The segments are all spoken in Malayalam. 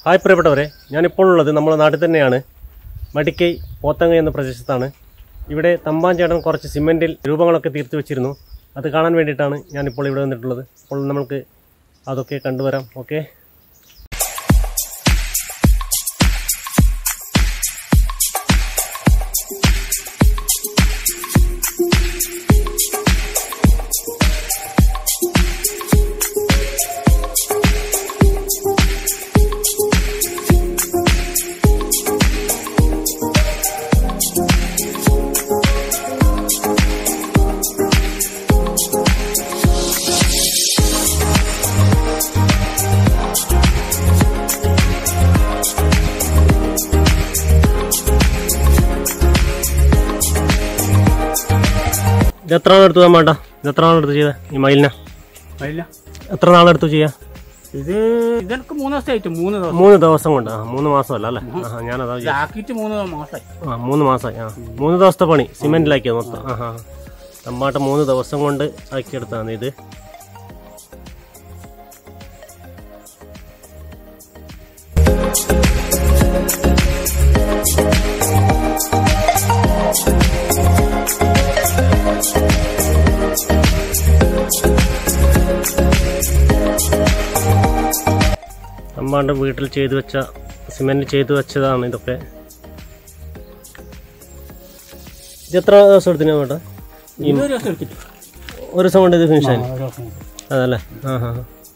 ഹായ് പ്രിയപ്പെട്ടവരെ ഞാനിപ്പോൾ ഉള്ളത് നമ്മുടെ നാട്ടിൽ തന്നെയാണ് മടിക്കൈ പോത്തങ്ങ എന്ന പ്രദേശത്താണ് ഇവിടെ തമ്പാൻ ചേട്ടൻ കുറച്ച് സിമെൻറ്റിൽ രൂപങ്ങളൊക്കെ തീർത്ത് വെച്ചിരുന്നു അത് കാണാൻ വേണ്ടിയിട്ടാണ് ഞാനിപ്പോൾ ഇവിടെ വന്നിട്ടുള്ളത് അപ്പോൾ നമുക്ക് അതൊക്കെ കണ്ടുവരാം ഓക്കെ ഇത് എത്ര നാളെടുത്തു തമ്മാട്ടാ ഇത് എത്ര നാളെടുത്ത് ചെയ്ത ഈ മയിലിനെ ഇല്ല എത്ര നാളെടുത്തു ചെയ്യാം ഇത് ഇതെനിക്ക് മൂന്ന് ദിവസമായിട്ട് മൂന്ന് ദിവസം മൂന്ന് ദിവസം കൊണ്ട് ആ മൂന്ന് മാസമല്ല അല്ലേ ആ ഞാനതാ വിചാരിച്ചത്. ഇതാക്കിയിട്ട് മൂന്ന് മാസമായി ആ മൂന്ന് മാസമായി ആ മൂന്ന് ദിവസത്തെ പണി സിമെന്റിലാക്കിയത് മൊത്തം ആ ആ തമ്പാട്ട മൂന്ന് ദിവസം കൊണ്ട് ആക്കിയെടുത്താണ് ഇത് തമ്പാണ്ട് വീട്ടിൽ ചെയ്തു വെച്ച സിമെന്റ് ചെയ്തു വെച്ചതാണ് ഇതൊക്കെ ഇത് എത്ര ദിവസം എടുത്തിന് വേണ്ട ഇത് ഒരു ദിവസം എടുത്തിട്ട് ഒരു ദിവസം കൊണ്ട് ഇത് ഫിനിഷ് ആയി ഒരു ദിവസം കൊണ്ട്. അതല്ലേ ആ ഹാ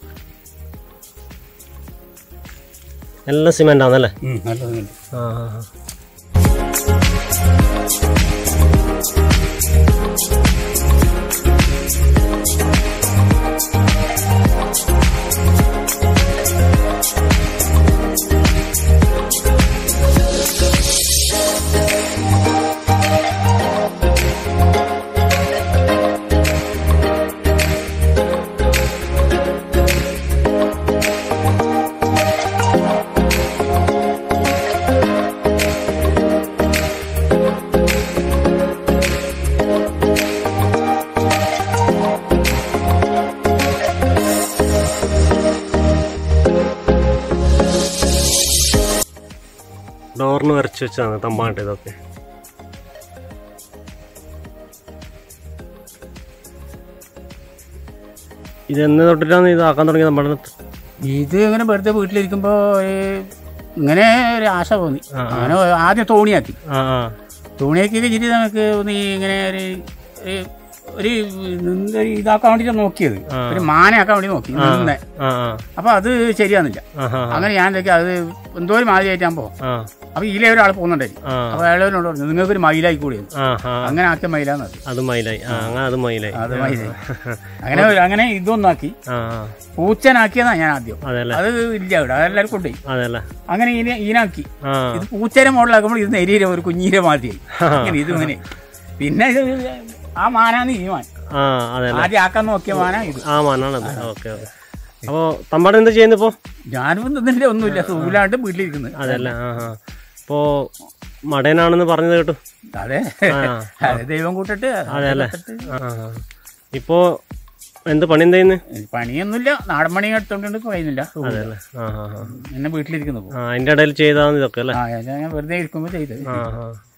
എല്ലാം സിമെന്റ് ആണല്ലേ ഉം, നല്ലതുണ്ട് ആ ആ ആ. ഡോറിന് വരച്ച് വെച്ചതാണ് തമ്പാട്ട് ഇതൊക്കെ ഇത് എന്ന് തൊട്ടിട്ടാണ് ഇത് ആക്കാൻ തുടങ്ങിയത് നമ്മുടെ ഇത് ഇങ്ങനെ വെറുതെ വീട്ടിലിരിക്കുമ്പോ ഏ, ഇങ്ങനെ ഒരു ആശ തോന്നി അങ്ങനെ ആദ്യം തോണിയാക്കി ആ ആ തോണിയാക്കി വെച്ചിട്ട് നമുക്ക് ഒന്ന് ഈ ഇങ്ങനെ ഒരു ഒരു- ഒരു നിന്ന് ഒരു ഇതാക്കാൻ വേണ്ടിട്ട് നോക്കിയത് ഒരു മാനയാക്കാൻ വേണ്ടി നോക്കി നിന്നെ ആ ആ അപ്പൊ അത് ശരിയാന്നില്ല ആ ആ അങ്ങനെ ഞാൻ എന്തൊക്കെ അത് എന്തോ ഒരു മാതിരി ആയിട്ടാകുമ്പോ ആ അപ്പൊ ഇതിലെ ഒരാൾ പോകുന്നുണ്ടായിരുന്നു ആ അപ്പൊ അയാളോട് പറഞ്ഞു നിങ്ങൾക്ക് ഒരു മയിലായി കൂടി ആ ആ അങ്ങനെ ആക്കിയ മയിലാന്ന് അത് അത് മയിലായി ആ അങ്ങനെ അത് മയിലായി അത് മയിലായി അങ്ങനെ ഒരു- അങ്ങനെ ഇതൊന്നാക്കി ആ ആ പൂച്ചനാക്കിയതാ ഞാൻ ആദ്യം അതെല്ലേ അത് ഇല്ല ഇവിടെ അതെല്ലാവരും കൊണ്ടുപോയി അതെല്ലേ അങ്ങനെ ഇതിനെ ഈനാക്കി ആ ഇത് പൂച്ചേരെ മോഡലാക്കുമ്പോൾ ഇത് നെരീര ഒരു കുഞ്ഞീരെ മാതിരിയായി അങ്ങനെ ഇത് ഇങ്ങനെ പിന്നെ ഇത് ആ മാനാന്ന് ഈ മാൻ ആ അതെല്ലേ ആദ്യം ആക്കാൻ നോക്കിയ മാന ഇത് ആ മണ്ണാണത് ഓക്കെ ഓക്കെ അപ്പോൾ തമ്പാട് എന്താ ചെയ്യുന്നത് ഇപ്പോൾ ഞാനും ഇതിന്റെ ഒന്നുമില്ല സുഖിലാണ്ട് വീട്ടിലിരിക്കുന്നത് അതല്ല ആ ആ ഇപ്പോൾ മടയനാണെന്ന് പറഞ്ഞത് കേട്ടു അതെ ആ അതെ ദൈവം കൂട്ടിട്ട് അതെ അല്ലേ ആ ആ ഇപ്പോൾ എന്ത് പണി എന്താ ചെയ്യുന്നത് പണിയൊന്നുമില്ല നാടൻ പണി എടുത്തോണ്ട് കഴിയുന്നില്ല അതെല്ലേ ആ ആ ആ എന്നെ വീട്ടിലിരിക്കുന്നു ആ അതിൻ്റെ ഇടയിൽ ചെയ്താൽ ഇതൊക്കെ അല്ലേ ആ ഞാൻ വെറുതെ ഇരിക്കുമ്പോ ചെയ്തത് ആ ആ